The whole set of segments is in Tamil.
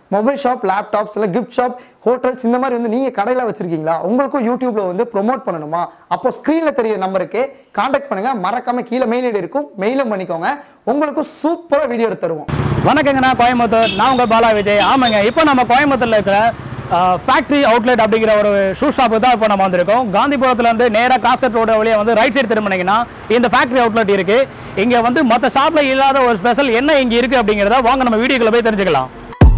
மொபைல் ஷாப் லேப்டாப்ஸ் இல்லை கிஃப்ட் ஷாப் ஹோட்டல்ஸ் இந்த மாதிரி வந்து நீங்கள் கடையில் வச்சிருக்கீங்களா உங்களுக்கும் யூடியூப்ல வந்து ப்ரோமோட் பண்ணணுமா அப்போ ஸ்க்ரீனில் தெரிய நம்பருக்கு காண்டாக்ட் பண்ணுங்க மறக்காம கீழே மெயில் ஐடி இருக்கும் மெயிலும் பண்ணிக்கோங்க உங்களுக்கும் சூப்பராக வீடியோ எடுத்து தருவோம் வணக்கங்கண்ணா கோயம்புத்தூர் நான் உங்கள் பாலா விஜய் ஆமாங்க இப்போ நம்ம கோயம்புத்தூரில் இருக்கிற ஃபேக்ட்ரி அவுட்லெட் அப்படிங்கிற ஒரு ஷூ ஷாப்பு தான் இப்போ நம்ம வந்திருக்கோம் காந்திபுரத்துல இருந்து நேராக கிராஸ்கட் ரோடு வழியாக வந்து ரைட் சைடு திரும்பினீங்கன்னா இந்த ஃபேக்ட்ரி அவுட்லெட் இருக்கு இங்கே வந்து மற்ற ஷாப்பில் இல்லாத ஒரு ஸ்பெஷல் என்ன இங்கே இருக்கு அப்படிங்கிறத வாங்க நம்ம வீடியோக்குள்ள போய் தெரிஞ்சுக்கலாம்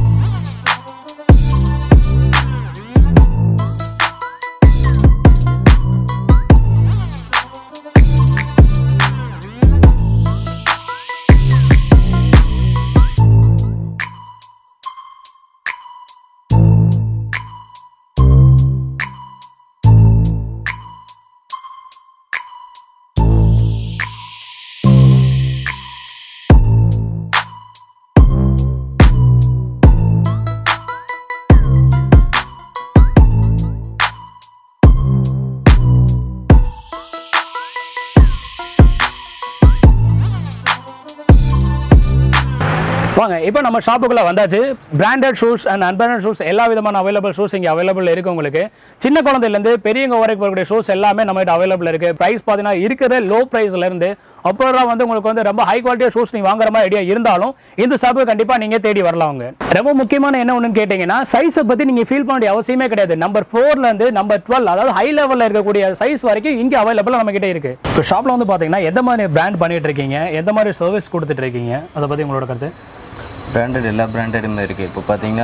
வாங்க இப்போ நம்ம ஷாப்புக்குள்ள வந்தாச்சு branded shoes and unbranded shoes எல்லா விதமான அவைலபிள் ஷூஸ் இங்கே அவைலபிள் இருக்கு உங்களுக்கு சின்ன குழந்தையிலேருந்து பெரியவங்க வரைக்கும் வரக்கூடிய ஷூஸ் எல்லாமே நம்ம கிட்ட அவைலபிள் இருக்கு ப்ரைஸ் பார்த்தீங்கன்னா இருக்கிற லோ ப்ரைஸ்ல இருந்து அப்புறம் வந்து உங்களுக்கு வந்து ரொம்ப ஹை குவாலிட்டியாக ஷூஸ் நீ வாங்குற மாதிரி ஐடியா இருந்தாலும் இந்த ஷாப்பு கண்டிப்பாக நீங்கள் தேடி வரலாம் அவங்க ரொம்ப முக்கியமான என்ன ஒன்றுன்னு கேட்டிங்கன்னா சைஸை பற்றி நீங்கள் ஃபீல் பண்ண வேண்டிய அவசியமே கிடையாது நம்பர் ஃபோர்லேருந்து நம்பர் டுவெல் அதாவது ஹை லெவலில் இருக்கக்கூடிய சைஸ் வரைக்கும் இங்கே அவைலபிள் நம்ம கிட்ட இருக்கு இப்போ ஷாப்பில் வந்து பார்த்தீங்கன்னா எந்த மாதிரி பிராண்ட் பண்ணிட்டு இருக்கீங்க எந்த மாதிரி சர்வீஸ் கொடுத்துட்டு இருக்கீங்க அதை பற்றி உங்களோட கருத்து பிராண்டட் எல்லா பிராண்டடுமே இருக்குது இப்போ பார்த்தீங்கன்னா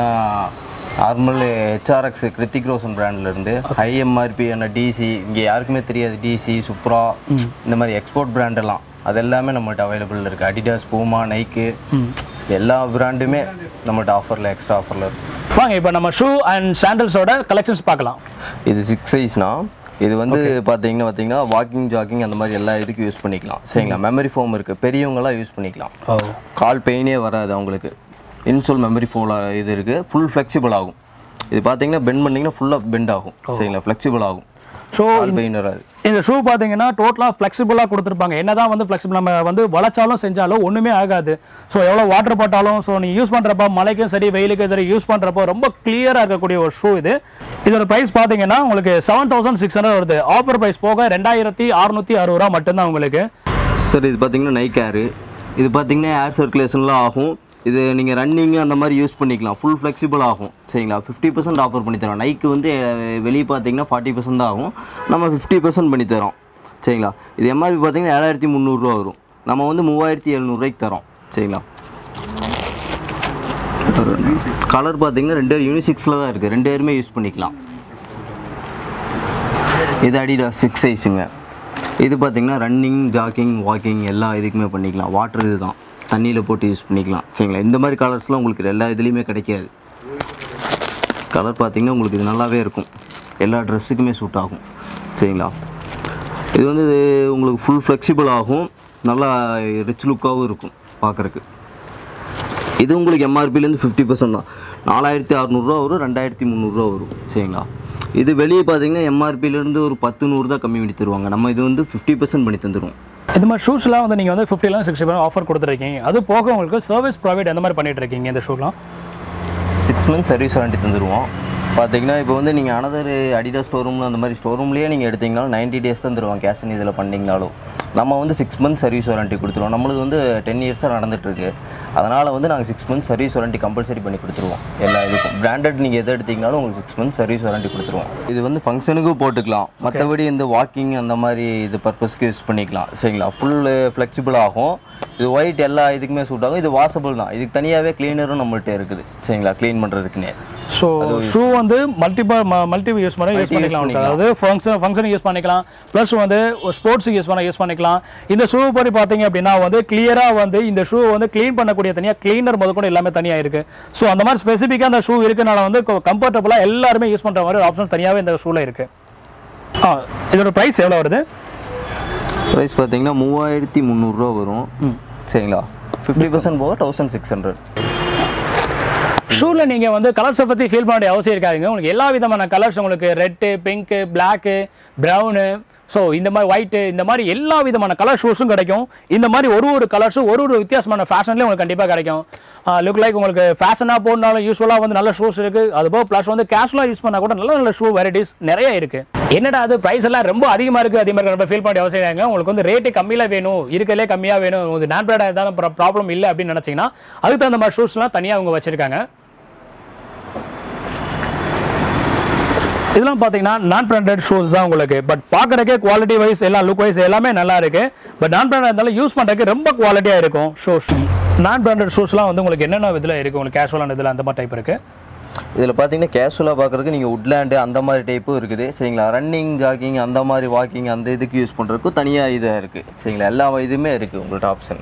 நார்மல் ஹெச்ஆர்எக்ஸ் கிருத்திக் ரோஷன் பிராண்ட்லேருந்து ஹை எம்ஆர்பியான டிசி இங்கே யாருக்குமே தெரியாது டிசி சுப்ரா இந்த மாதிரி எக்ஸ்போர்ட் பிராண்டெல்லாம் அது எல்லாமே நம்மகிட்ட அவைலபிள் இருக்குது அடிடாஸ் பூமா நைக்கு எல்லா பிராண்டுமே நம்மகிட்ட ஆஃபரில் எக்ஸ்ட்ரா ஆஃபரில் இருக்குது வாங்க இப்போ நம்ம ஷூ அண்ட் சாண்டல்ஸோட கலெக்ஷன்ஸ் பார்க்கலாம் இது சிக்ஸ் சைஸ்னா இது வந்து பார்த்தீங்கன்னா பார்த்தீங்கன்னா வாக்கிங் ஜாக்கிங் அந்த மாதிரி எல்லா இதுக்கும் யூஸ் பண்ணிக்கலாம் சரிங்களா மெமரி ஃபோம் இருக்குது பெரியவங்களாம் யூஸ் பண்ணிக்கலாம் ஓ கால் பெயினே வராது அவங்களுக்கு இன்சோல் மெமரி ஃபோன் இது இருக்குது ஃபுல் ஃப்ளெக்சிபிள் ஆகும் இது பார்த்தீங்கன்னா பெண்ட் பண்ணிங்கன்னா ஃபுல்லாக பெண்ட் ஆகும் சரிங்களா ஃப்ளெக்சிபிள் ஆகும் ஸோ கால் பெயின் வராது இந்த ஷூ பார்த்தீங்கன்னா டோட்டலாக ஃப்ளெக்சிபிளாக கொடுத்துருப்பாங்க என்னதான் வந்து ஃப்ளெக்சிபிள் நம்ம வந்து வளைச்சாலும் செஞ்சாலும் ஒன்றுமே ஆகாது ஸோ எவ்வளோ வாட்டர் போட்டாலும் ஸோ நீ யூஸ் பண்ணுறப்ப மழைக்கும் சரி வெயிலுக்கும் சரி யூஸ் பண்ணுறப்போ ரொம்ப கிளியராக இருக்கக்கூடிய ஒரு ஷூ இது இதோட ப்ரைஸ் பார்த்தீங்கன்னா உங்களுக்கு செவன் தௌசண்ட் சிக்ஸ் ஹண்ட்ரட் வருது ஆஃபர் ப்ரைஸ் போக ரெண்டாயிரத்தி அறுநூத்தி அறுபது ரூபா மட்டும்தான் உங்களுக்கு சார் இது பார்த்தீங்கன்னா நைக் ஏரு இது பார்த்தீங்கன்னா ஏர் சர்க்குலேஷன்லாம் ஆகும் இது நீங்கள் ரன்னிங் அந்த மாதிரி யூஸ் பண்ணிக்கலாம் ஃபுல் ஃப்ளெக்சிபிள் ஆகும் சரிங்களா ஃபிஃப்டி பர்சன்ட் ஆஃபர் பண்ணி தரோம் நைக்கு வந்து அஹ், வெளியே பார்த்தீங்கன்னா ஃபார்ட்டி பர்சன்ட் தான் ஆகும் நம்ம ஃபிஃப்டி பர்சன்ட் பண்ணி தரோம் சரிங்களா இது எம்ஆர்பி பார்த்தீங்கன்னா ஏழாயிரத்தி முந்நூறுரூவா வரும் நம்ம வந்து மூவாயிரத்தி எழுநூறுவாய்க்கு தரோம் சரிங்களா கலர் பார்த்தீங்கன்னா ரெண்டு யூனிசிக்ஸில் தான் இருக்குது ரெண்டு பேருமே யூஸ் பண்ணிக்கலாம் இது அடிடா சிக்ஸ் சைஸுங்க இது பார்த்தீங்கன்னா ரன்னிங் ஜாக்கிங் வாக்கிங் எல்லா இதுக்குமே பண்ணிக்கலாம் வாட்டர் இது தான் தண்ணியில் போட்டு யூஸ் பண்ணிக்கலாம் சரிங்களா இந்த மாதிரி கலர்ஸ்லாம் உங்களுக்கு எல்லா இதுலேயுமே கிடைக்காது கலர் பார்த்தீங்கன்னா உங்களுக்கு இது நல்லாவே இருக்கும் எல்லா ட்ரெஸ்ஸுக்குமே சூட் ஆகும் சரிங்களா இது வந்து இது உங்களுக்கு ஃபுல் ஃப்ளெக்சிபிள் ஆகும் நல்லா ரிச் லுக்காகவும் இருக்கும் பார்க்குறக்கு இது உங்களுக்கு எம்ஆர்பிலேருந்து ஃபிஃப்டி பர்சன்ட் தான் நாலாயிரத்தி அறநூறுரூவா வரும் ரெண்டாயிரத்தி முந்நூறுரூவா வரும் சரிங்களா இது வெளியே பார்த்தீங்கன்னா எம்ஆர்பிலேருந்து ஒரு பத்து நூறு தான் கம்மி பண்ணி தருவாங்க நம்ம இது வந்து ஃபிஃப்டி பர்சன்ட் பண்ணி தந்துடுவோம் இது மாதிரி ஷூஸ்லாம் வந்து நீங்கள் வந்து ஃபிஃப்டிலாம் சிக்ஸ்டி ஆஃபர் கொடுத்துருக்கீங்க அது போக உங்களுக்கு சர்வீஸ் ப்ரொவைட் எந்த மாதிரி பண்ணிட்டு இருக்கீங்க இந்த ஷூலாம் சிக்ஸ் மந்த்ஸ் சர்வீஸ் வாரண்டி தந்துடுவோம் பார்த்தீங்கன்னா இப்போ வந்து நீங்கள் அனதர் அடிடா ஸ்டோர் ரூம் அந்த மாதிரி ஸ்டோர் ரூம்லேயே நீங்கள் எடுத்தீங்கனாலும் நைன்ட்டி டேஸ் தான் தருவாங்க கேஷ் இதில் பண்ணிங்கனாலும் நம்ம வந்து சிக்ஸ் மந்த்ஸ் சர்வீஸ் வாரண்டி கொடுத்துருவோம் நம்மளது வந்து டென் இயர்ஸாக நடந்துட்டுருக்கு அதனால் வந்து நாங்கள் six months service warranty compulsory பண்ணி கொடுத்துருவோம் எல்லா இதுக்கும் பிராண்டட் நீங்கள் எதை எடுத்தீங்கனாலும் உங்களுக்கு சிக்ஸ் மந்த்ஸ் சர்வீஸ் வாரண்டி கொடுத்துருவோம் இது வந்து ஃபங்க்ஷனுக்கும் போட்டுக்கலாம் மற்றபடி இந்த வாக்கிங் அந்த மாதிரி இது பர்பஸ்க்கு யூஸ் பண்ணிக்கலாம் சரிங்களா ஃபுல் ஃப்ளெக்சிபிள் ஆகும் இது ஒயிட் எல்லா இதுக்குமே சூட் ஆகும் இது வாசபிள் தான் இதுக்கு தனியாகவே க்ளீனரும் நம்மள்ட்ட இருக்குது சரிங்களா க்ளீன் பண்ணுறதுக்குன்னே ஸோ ஷூ வந்து மல்டிபிள் மல்டி யூஸ் பண்ண யூஸ் பண்ணிக்கலாம் உங்களுக்கு. அதாவது ஃபங்க்ஷன் ஃபங்க்ஷனுக்கு யூஸ் பண்ணிக்கலாம் ப்ளஸ் வந்து ஸ்போர்ட்ஸுக்கு யூஸ் பண்ண யூஸ் பண்ணிக்கலாம் இந்த ஷூ பற்றி பார்த்தீங்க அப்படின்னா வந்து கிளியராக வந்து இந்த ஷூ வந்து க்ளீன் பண்ணக்கூடிய தனியாக க்ளீனர் முத கூட எல்லாமே தனியாக இருக்குது ஸோ அந்த மாதிரி ஸ்பெசிஃபிக்காக அந்த ஷூ இருக்கனால வந்து கம்ஃபர்டபுளாக எல்லாருமே யூஸ் பண்ணுற மாதிரி ஆப்ஷன் தனியாகவே இந்த ஷூவில் இருக்குது ஆ இதோட ப்ரைஸ் எவ்வளோ வருது ப்ரைஸ் பார்த்தீங்கன்னா மூவாயிரத்தி முந்நூறுரூவா வரும் சரிங்களா ஃபிஃப்டி பர்சன்ட் போக தௌசண்ட் சிக்ஸ் ஹண்ட்ரட் ஷூவில் நீங்கள் வந்து கலர்ஸை பற்றி ஃபீல் பண்ண வேண்டிய அவசியம் இருக்காதுங்க உங்களுக்கு எல்லா விதமான கலர்ஸ் உங்களுக்கு red pink black brown so இந்த மாதிரி ஒயிட்டு இந்த மாதிரி எல்லா விதமான கலர் ஷூஸும் கிடைக்கும் இந்த மாதிரி ஒரு ஒரு கலர்ஸும் ஒரு ஒரு வித்தியாசமான ஃபேஷன்லேயும் உங்களுக்கு கண்டிப்பாக கிடைக்கும் லுக் லைக் உங்களுக்கு ஃபேஷனாக போனாலும் யூஸ்வலாக வந்து நல்ல ஷூஸ் இருக்குது அதுபோக ப்ளஸ் வந்து கேஷுவலாக யூஸ் பண்ணால் கூட நல்ல நல்ல ஷூ வெரைட்டிஸ் நிறைய இருக்குது என்னடா அது ப்ரைஸ் எல்லாம் ரொம்ப அதிகமாக இருக்குது அதிகமாக இருக்கு ரொம்ப ஃபீல் பண்ணி அவசியம் இல்லைங்க உங்களுக்கு வந்து ரேட்டு கம்மியில் வேணும் இருக்கிறதுலே கம்மியாக வேணும் உங்களுக்கு நான் பிராடாக இருந்தாலும் ப்ராப்ளம் இல்லை அப்படின்னு நினச்சிங்கன்னா அதுக்கு தகுந்த மாதிரி ஷூஸ்லாம் தனியாக அவங்க வச்சுருக்காங்க இதெல்லாம் பார்த்தீங்கன்னா நான் பிராண்டட் ஷூஸ் தான் உங்களுக்கு பட் பார்க்கறதுக்கே குவாலிட்டி வைஸ் எல்லாம் லுக் வைஸ் எல்லாமே நல்லா இருக்கு பட் நான் பிராண்டட் இருந்தாலும் யூஸ் பண்ணுறதுக்கு ரொம்ப குவாலிட்டியாக இருக்கும் ஷூஸ் நான் பிராண்டட் ஷூஸ்லாம் வந்து உங்களுக்கு என்னென்ன இதில் இருக்குது உங்களுக்கு கேஷுவலான இதில் அந்த மாதிரி டைப் இருக்குது இதில் பார்த்தீங்கன்னா கேஷுவலாக பார்க்குறதுக்கு நீங்கள் உட்லேண்டு அந்த மாதிரி டைப்பும் இருக்குது சரிங்களா ரன்னிங் ஜாக்கிங் அந்த மாதிரி வாக்கிங் அந்த இதுக்கு யூஸ் பண்ணுறதுக்கும் தனியாக இதாக இருக்குது சரிங்களா எல்லா இதுவுமே இருக்குது உங்கள்ட்ட ஆப்ஷன்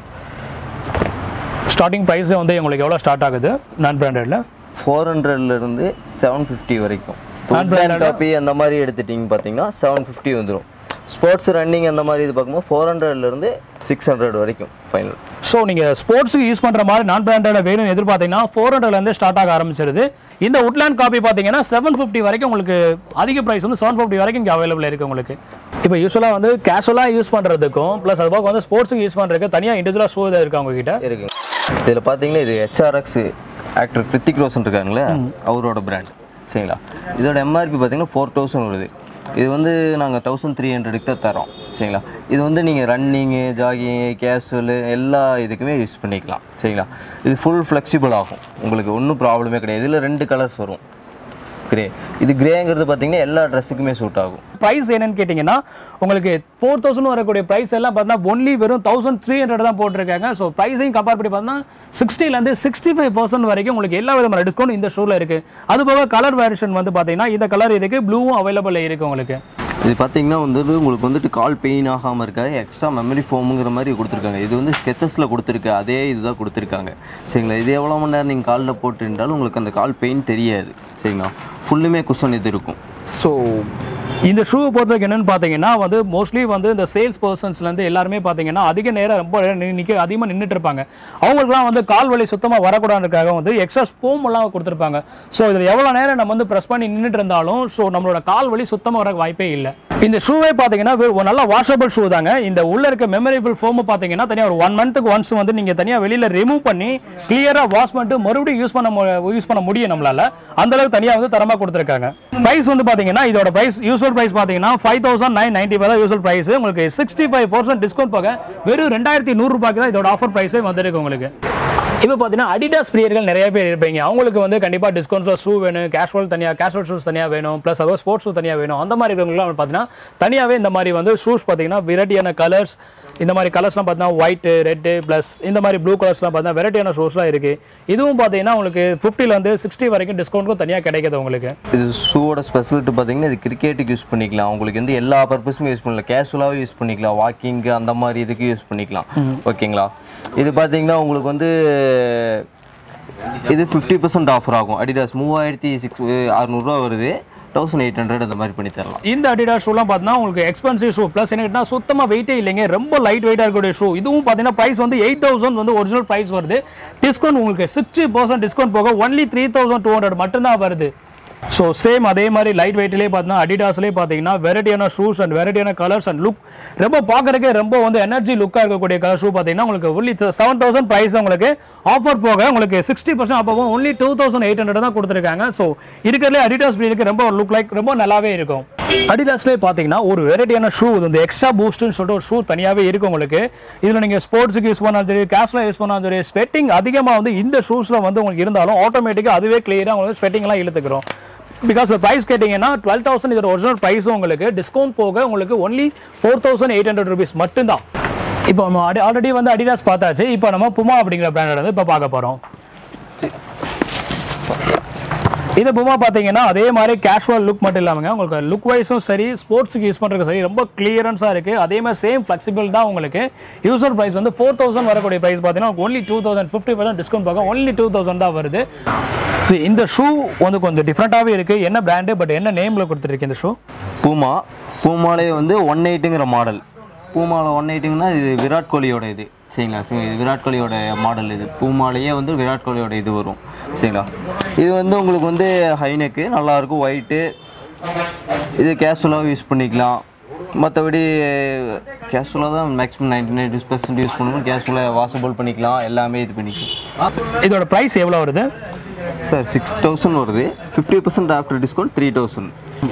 ஸ்டார்டிங் ப்ரைஸ் வந்து உங்களுக்கு எவ்வளோ ஸ்டார்ட் ஆகுது நான் பிராண்டடில் ஃபோர் ஹண்ட்ரட்லேருந்து செவன் ஃபிஃப்டி வரைக்கும் Non-branded-ஆ? காப்பி அந்த மாதிரி எடுத்துட்டிங்க பார்த்தீங்கன்னா செவன் ஃபிஃப்டி வந்துடும் ஸ்போர்ட்ஸ் ரன்னிங் அந்த மாதிரி இது பார்க்கும்போது ஃபோர் ஹண்ட்ரட்லேருந்து சிக்ஸ் ஹண்ட்ரட் வரைக்கும் ஃபைனல் ஸோ நீங்கள் ஸ்போர்ட்ஸுக்கு யூஸ் பண்ணுற மாதிரி நான் பிராண்டட் வேணும்னு எதிர்பார்த்தீங்கன்னா ஃபோர் ஹண்ட்ரட்லேருந்து ஸ்டார்ட் ஆக ஆரம்பிச்சிருது இந்த உட்லேண்ட் காப்பி பார்த்தீங்கன்னா செவன் ஃபிஃப்டி வரைக்கும் உங்களுக்கு அதிக ப்ரைஸ் வந்து செவன் ஃபிஃப்டி வரைக்கும் இங்கே அவைலபிள் இருக்குது உங்களுக்கு இப்போ யூஸ்வலாக வந்து கேஷுவலாக யூஸ் பண்ணுறதுக்கும் ப்ளஸ் அது போக வந்து ஸ்போர்ட்ஸுக்கு யூஸ் பண்ணுறதுக்கு தனியாக இண்டிவிஜுவலாக ஷூ இதாக இருக்கா உங்ககிட்ட இருக்கு இதில் பார்த்தீங்கன்னா இது ஹெச்ஆர்எக்ஸ் ஆக்டர் கிருத்திக் ரோஷன் இருக்காங்களே அவரோட பிராண்ட் சரிங்களா இதோட எம்ஆர்பி பார்த்தீங்கன்னா ஃபோர் தௌசண்ட் வருது இது வந்து நாங்கள் தௌசண்ட் த்ரீ ஹண்ட்ரடுக்கு தான் தரோம் சரிங்களா இது வந்து நீங்கள் ரன்னிங்கு ஜாகிங்கு கேஷுவலு எல்லா இதுக்குமே யூஸ் பண்ணிக்கலாம் சரிங்களா இது ஃபுல் ஃப்ளெக்சிபிள் ஆகும் உங்களுக்கு ஒன்றும் ப்ராப்ளமே கிடையாது இதில் ரெண்டு கலர்ஸ் வரும் கிரே இது கிரேங்கிறது பார்த்தீங்கன்னா எல்லா ட்ரெஸ்ஸுக்குமே சூட் ஆகும் ப்ரைஸ் என்னன்னு கேட்டிங்கன்னா உங்களுக்கு ஃபோர் தௌசண்ட் வரக்கூடிய ப்ரைஸ் எல்லாம் பார்த்தீங்கன்னா ஒன்லி வெறும் தௌசண்ட் த்ரீ ஹண்ட்ரட் தான் போட்டிருக்காங்க ஸோ ப்ரைஸையும் கம்பேர் பண்ணி பார்த்தா சிக்ஸ்டிலேருந்து சிக்ஸ்டி ஃபைவ் பர்சன்ட் வரைக்கும் உங்களுக்கு எல்லா விதமான டிஸ்கவுண்ட் இந்த ஷூவில் இருக்குது அது போக கலர் வேரியேஷன் வந்து பார்த்தீங்கன்னா இந்த கலர் இருக்குது ப்ளூவும் அவைலபிள் இருக்குது உங்களுக்கு இது பார்த்தீங்கன்னா வந்துட்டு உங்களுக்கு வந்துட்டு கால் பெயின் ஆகாமல் இருக்க எக்ஸ்ட்ரா மெமரி ஃபோமுங்கிற மாதிரி கொடுத்துருக்காங்க இது வந்து ஸ்கெச்சஸில் கொடுத்துருக்கு அதே இதுதான் கொடுத்துருக்காங்க சரிங்களா இது எவ்வளோ மணி நேரம் நீங்கள் காலில் போட்டுருந்தாலும் உங்களுக்கு அந்த கால் பெயின் தெரியாது சரிங்களா ஃபுல்லுமே குஷன் இது இருக்கும் ஸோ இந்த ஷூவை பொறுத்தவரைக்கும் என்னன்னு பார்த்தீங்கன்னா வந்து மோஸ்ட்லி வந்து இந்த சேல்ஸ் பர்சன்ஸ்லேருந்து எல்லாருமே பார்த்தீங்கன்னா அதிக நேரம் ரொம்ப நேரம் நி- நிக்க அதிகமாக நின்றுட்டு இருப்பாங்க அவங்களுக்குலாம் வந்து கால் வலி சுத்தமாக வரக்கூடாதுக்காக வந்து எக்ஸ்ட்ரா ஸ்போம் எல்லாம் கொடுத்துருப்பாங்க ஸோ இதில் எவ்வளோ நேரம் நம்ம வந்து ப்ரெஸ் பண்ணி நின்றுட்டு இருந்தாலும் ஸோ நம்மளோட கால் வலி சுத்தமாக வர வாய்ப்பே இல்லை இந்த ஷூவே பார்த்தீங்கன்னா வெ- ஒரு நல்ல வாஷபிள் ஷூ தாங்க இந்த உள்ள இருக்க மெமரபிள் ஃபோம் பார்த்தீங்கன்னா தனியாக ஒரு ஒன் மந்த்துக்கு ஒன்ஸ் வந்து நீங்கள் தனியாக வெளியில் ரிமூவ் பண்ணி கிளியராக வாஷ் பண்ணிட்டு மறுபடியும் யூஸ் பண்ண யூஸ் பண்ண முடியும் நம்மளால அந்த அளவுக்கு தனியாக வந்து தரமாக கொடுத்துருக்காங்க ப்ரைஸ் வந்து பார்த்தீங்கன்னா இதோட ப்ரைஸ் யூஸ்வல் ப்ரைஸ் பார்த்தீங்கன்னா five thousand nine ninety five தான் யூஸ்வல் ப்ரைஸ் உங்களுக்கு சிக்ஸ்டி ஃபைவ் பர்சன்ட் டிஸ்கவுண்ட் போக வெறும் ரெண்டாயிரத்தி நூறுரூபாய்க்கு தான் இதோட ஆஃபர் ப்ரைஸே வந்திருக்கு உங்களுக்கு இப்போ பார்த்தீங்கன்னா அடிடாஸ் பிரியர்கள் நிறைய பேர் இருப்பீங்க அவங்களுக்கு வந்து கண்டிப்பாக டிஸ்கவுண்ட்ஸில் ஷூ வேணும் கேஷுவல் தனியாக கேஷுவல் ஷூஸ் தனியாக வேணும் ப்ளஸ் அதுவும் ஸ்போர்ட்ஸ் ஷூ தனியாக வேணும் அந்த மாதிரி இருக்கிறவங்களாம் பார்த்தீங்கன்னா தனியாகவே இந்த மாதிரி வந்து ஷூஸ் பார்த்தீங்கன்னா வெரைட்டியான கலர்ஸ் இந்த மாதிரி கலர்ஸ்லாம் பார்த்தீங்கன்னா ஒயிட்டு ரெட்டு ப்ளஸ் இந்த மாதிரி ப்ளூ கலர்ஸ்லாம் பார்த்தீங்கன்னா வெரைட்டியான ஷூஸ்லாம் இருக்குது இதுவும் பார்த்தீங்கன்னா உங்களுக்கு ஃபிஃப்டிலேருந்து சிக்ஸ்டி வரைக்கும் டிஸ்கவுண்ட்டும் தனியாக கிடைக்குது உங்களுக்கு இது ஷூவோட ஸ்பெஷலிட்டி பார்த்தீங்கன்னா இது கிரிக்கெட்டுக்கு யூஸ் பண்ணிக்கலாம் உங்களுக்கு வந்து எல்லா பர்பஸுமே யூஸ் பண்ணலாம் கேஷுவலாகவும் யூஸ் பண்ணிக்கலாம் வாக்கிங்கு அந்த மாதிரி இதுக்கு யூஸ் பண்ணிக்கலாம் ஓகேங்களா இது பார்த்தீங்கன்னா உங்களுக்கு வந்து இது ஃபிஃப்டி பர்சன்ட் ஆஃபர் ஆகும் அடிடாஸ் மூவாயிரத்தி சிக்ஸ் அறநூறுவா வருது தௌசண்ட் எயிட் ஹண்ட்ரட் அந்த மாதிரி பண்ணி தரலாம் இந்த அடிடாஸ் ஷூலாம் பார்த்தீங்கன்னா உங்களுக்கு எக்ஸ்பென்சிவ் ஷூ ப்ளஸ் என்ன சுத்தமாக வெயிட்டே இல்லைங்க ரொம்ப லைட் வெயிட்டாக இருக்கக்கூடிய ஷூ இதுவும் பார்த்தீங்கன்னா ப்ரைஸ் வந்து எயிட் தௌசண்ட் வந்து ஒரிஜினல் ப்ரைஸ் வருது டிஸ்கவுண்ட் உங்களுக்கு சிக்ஸ்டி பர்சன்ட் டிஸ்கவுண்ட் போக only three thousand two hundred மட்டும்தான் வருது ஸோ சேம் அதே மாதிரி லைட் வெயிட்லேயே பார்த்தீங்கன்னா அடிடாஸ்லேயே பார்த்தீங்கன்னா வெரைட்டியான ஷூஸ் அண்ட் வெரைட்டியான கலர்ஸ் அண்ட் லுக் ரொம்ப பார்க்கறதுக்கே ரொம்ப வந்து எனர்ஜி லுக்காக இருக்கக்கூடிய கலர் ஷூ பார்த்தீங்கன்னா உங்களுக்கு ஒன்லி செவன் தௌசண்ட் ப்ரைஸ் உங்களுக்கு ஆஃபர் போக உங்களுக்கு சிக்ஸ்டி பர்சன்ட் அப்போ only two thousand eight hundred தான் கொடுத்துருக்காங்க ஸோ இருக்கிறதுலே அடிடாஸ் பிரீடுக்கு ரொம்ப லுக் லைக் ரொம்ப நல்லாவே இருக்கும் அடிடாஸ்லேயே பார்த்தீங்கன்னா ஒரு வெரைட்டியான ஷூ இந்த எக்ஸ்ட்ரா பூஸ்ட்னு சொல்லிட்டு ஒரு ஷூ தனியாகவே இருக்கும் உங்களுக்கு இதில் நீங்கள் ஸ்போர்ட்ஸுக்கு யூஸ் பண்ணாலும் சரி கேஷ்ல யூஸ் பண்ணாலும் சரி ஸ்வெட்டிங் அதிகமாக வந்து இந்த ஷூஸில் வந்து உங்களுக்கு இருந்தாலும் ஆட்டோமேட்டிக்காக அதுவே கிளியராக உங்களுக்கு ஸ்வெட்டிங்லாம் இழுத்துக்கிறோம் பிகாஸ் ப்ரைஸ் கேட்டிங்கன்னா டுவெல் தௌசண்ட் இதோட ஒரிஜினல் ப்ரைஸும் உங்களுக்கு டிஸ்கவுண்ட் போக உங்களுக்கு only four thousand eight hundred rupees மட்டும்தான் இப்போ நம்ம ஆல்ரெடி வந்து அடிடாஸ் பார்த்தாச்சு இப்போ நம்ம புமா அப்படிங்கிற பிராண்டட் வந்து இப்போ பார்க்க போகிறோம் இது புமா பார்த்தீங்கன்னா அதே மாதிரி கேஷுவல் லுக் மட்டும் இல்லாமல் உங்களுக்கு லுக் வைஸும் சரி ஸ்போர்ட்ஸுக்கு யூஸ் பண்ணுறதுக்கு சரி ரொம்ப கிளியரன்ஸாக இருக்குது அதே மாதிரி சேம் ஃப்ளெக்சிபிள் தான் உங்களுக்கு யூசர் ப்ரைஸ் வந்து ஃபோர் தௌசண்ட் வரக்கூடிய ப்ரைஸ் பார்த்தீங்கன்னா only two thousand fifty percent discount பார்க்க ஒன்லி டூ தௌசண்ட் தான் வருது So, இந்த ஷூ வந்து கொஞ்சம் டிஃப்ரெண்ட்டாகவே இருக்குது என்ன பிராண்டு பட் என்ன நேமில் கொடுத்துருக்கு இந்த ஷூ பூமா பூமாலே வந்து ஒன் எயிட்டுங்கிற மாடல் பூமாவில் ஒன் எயிட்டுங்கன்னா இது விராட் கோலியோட இது சரிங்களா சரி, இது விராட் கோலியோட மாடல் இது பூமாலேயே வந்து விராட் கோலியோட இது வரும் சரிங்களா இது வந்து உங்களுக்கு வந்து ஹைனெக்கு நல்லாயிருக்கும் ஒயிட்டு இது கேஷுவலாகவும் யூஸ் பண்ணிக்கலாம் மற்றபடி கேஷுவலாக தான் maximum ninety nine percent use பண்ணுவோம் கேஷுவலாக வாஷபிள் பண்ணிக்கலாம் எல்லாமே இது பண்ணிக்கலாம் இதோட ப்ரைஸ் எவ்வளோ வருது சார் சிக்ஸ் தௌசண்ட் வருது fifty percent after discount three thousand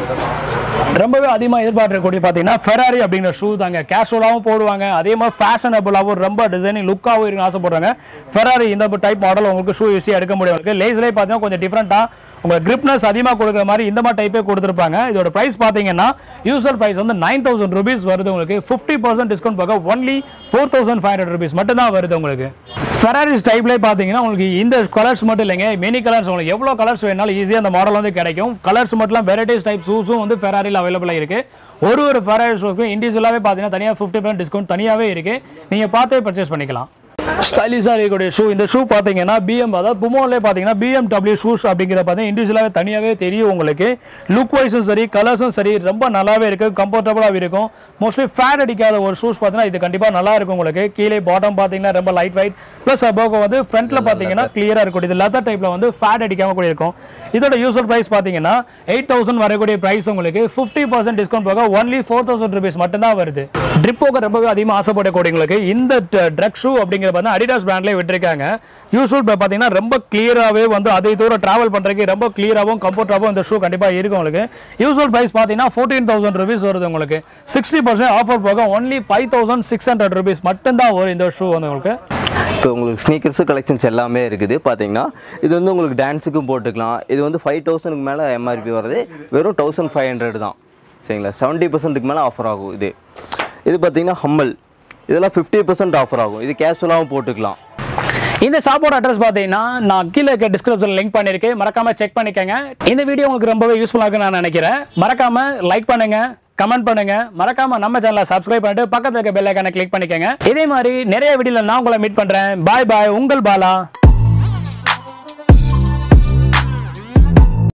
ரொம்பவே அதிகமாக எதிர்பார்க்கக்கூடிய பார்த்தீங்கன்னா ஃபெராரி அப்படிங்கிற ஷூ தாங்க கேஷுவலாகவும் போடுவாங்க அதே மாதிரி ஃபேஷனபிளாகவும் ரொம்ப டிசைனிங் லுக்காகவும் இருக்குன்னு ஆசைப்படுறாங்க ஃபெராரி இந்த டைப் மாடல் உங்களுக்கு ஷூ ஈஸியாக எடுக்க முடியும் உங்களுக்கு லேஸ்லேயே பார்த்தீங்கன்னா கொஞ்சம் டிஃப்ரெண்ட்டாக உங்கள் கிரிப்னஸ் அதிகமாக கொடுக்குற மாதிரி இந்த மாதிரி டைப்பே கொடுத்துருப்பாங்க இதோட ப்ரைஸ் பார்த்தீங்கன்னா யூசர் ப்ரைஸ் வந்து நைன் தௌசண்ட் ருபீஸ் வருது உங்களுக்கு ஃபிஃப்டி பர்சன்ட் டிஸ்கவுண்ட் பார்க்க only four thousand five hundred rupees மட்டும் தான் வருது உங்களுக்கு ஃபெராரிஸ் டைப்லேயே பார்த்தீங்கன்னா உங்களுக்கு இந்த கலர்ஸ் மட்டும் இல்லைங்க மெனி கலர்ஸ் உங்களுக்கு எவ்வளோ கலர்ஸ் வேணாலும் ஈஸியாக அந்த மாடல் வந்து கிடைக்கும் கலர்ஸ் மட்டும் வெரைட்டிஸ் டைப் ஷூஸும் வந்து ஃபெராரியில் அவைலபிளாக இருக்குது ஒரு ஒரு ஃபெராரி ஷூக்கும் இண்டிவிஜுவலாகவே பார்த்தீங்கன்னா தனியாக ஃபிஃப்டி பர்சன்ட் டிஸ்கவுண்ட் தனியாகவே இருக்குது நீங்கள் பார்த்தே பர்ச்சேஸ் பண்ணிக்கலாம் ஸ்டைலிஷாக இருக்கக்கூடிய ஷூ இந்த ஷூ பார்த்தீங்கன்னா பிஎம் அதாவது புமோலே பார்த்தீங்கன்னா பிஎம்டபிள்யூ ஷூஸ் அப்படிங்கிற பார்த்தீங்கன்னா இண்டிவிஜுவலாகவே தனியாகவே தெரியும் உங்களுக்கு லுக் வைஸும் சரி கலர்ஸும் சரி ரொம்ப நல்லாவே இருக்குது கம்ஃபர்டபுளாக இருக்கும் மோஸ்ட்லி ஃபேட் அடிக்காத ஒரு ஷூஸ் பார்த்தீங்கன்னா இது கண்டிப்பாக நல்லா இருக்கும் உங்களுக்கு கீழே பாட்டம் பார்த்தீங்கன்னா ரொம்ப லைட் வெயிட் ப்ளஸ் அபோக வந்து ஃப்ரண்ட்டில் பார்த்தீங்கன்னா கிளியராக இருக்கும் இது லெதர் டைப்பில் வந்து ஃபேட் அடிக்காம கூட இருக்கும் இதோட யூசர் ப்ரைஸ் பார்த்தீங்கன்னா எயிட் தௌசண்ட் வரக்கூடிய ப்ரைஸ் உங்களுக்கு ஃபிஃப்டி பர்சன்ட் டிஸ்கவுண்ட் போக ஒன்லி ஃபோர் தௌசண்ட் ருபீஸ் மட்டும்தான் வருது ட்ரிப் போக ரொம்பவே அதிகமாக ஆசைப்படக்கூடியவங்களுக்கு இந்த ட்ரக் ஷூ அப்படிங்கிற பார்த்தா அடிடாஸ் பிராண்ட்லேயே விட்டுருக்காங்க யூஸ்வல் பார்த்தீங்கன்னா ரொம்ப கிளியராகவே வந்து அதை தூரம் ட்ராவல் பண்ணுறதுக்கு ரொம்ப கிளியராகவும் கம்ஃபர்டபுளாகவும் இந்த ஷூ கண்டிப்பாக இருக்கும் உங்களுக்கு யூஸ்வல் ப்ரைஸ் பார்த்தீங்கன்னா ஃபோர்டீன் தௌசண்ட் ருபீஸ் வருது உங்களுக்கு சிக்ஸ்டி பர்சன்ட் ஆஃபர் போக only five thousand six hundred rupees மட்டும்தான் வரும் இந்த ஷூ வந்து உங்களுக்கு இப்போ உங்களுக்கு ஸ்னீக்கர்ஸு கலெக்ஷன்ஸ் எல்லாமே இருக்குது பார்த்தீங்கன்னா இது வந்து உங்களுக்கு டான்ஸுக்கும் போட்டுக்கலாம் இது வந்து ஃபைவ் தௌசண்ட்க்கு மேலே எம்ஆர்பி வருது வெறும் தௌசண்ட் ஃபைவ் ஹண்ட்ரட் தான் சரிங்களா செவன்ட்டி பர்சன்ட்டுக்கு மேலே ஆஃபர் ஆகும் இது இது பார்த்தீங்கன்னா ஹம்மல் இதெல்லாம் ஃபிஃப்டி பர்சன்ட் ஆஃபர் ஆகும் இது கேஷுவலாகவும் போட்டுக்கலாம் இந்த ஷாப்போட அட்ரஸ் பார்த்தீங்கன்னா நான் கீழே இருக்க டிஸ்கிரிப்ஷனில் லிங்க் பண்ணியிருக்கேன் மறக்காம செக் பண்ணிக்கங்க இந்த வீடியோ உங்களுக்கு ரொம்பவே யூஸ்ஃபுல்லாக இருக்குன்னு நான் நினைக்கிறேன் மறக்காம லைக் பண்ணுங்க கமெண்ட் பண்ணுங்க மறக்காம நம்ம சேனலை சப்ஸ்கிரைப் பண்ணிட்டு பக்கத்துல இருக்க பெல் ஐக்கானை கிளிக் பண்ணிக்கங்க இதே மாதிரி நிறைய வீடியோல நான் உங்களை மீட் பண்றேன் பாய் பாய் உங்கள் பாலா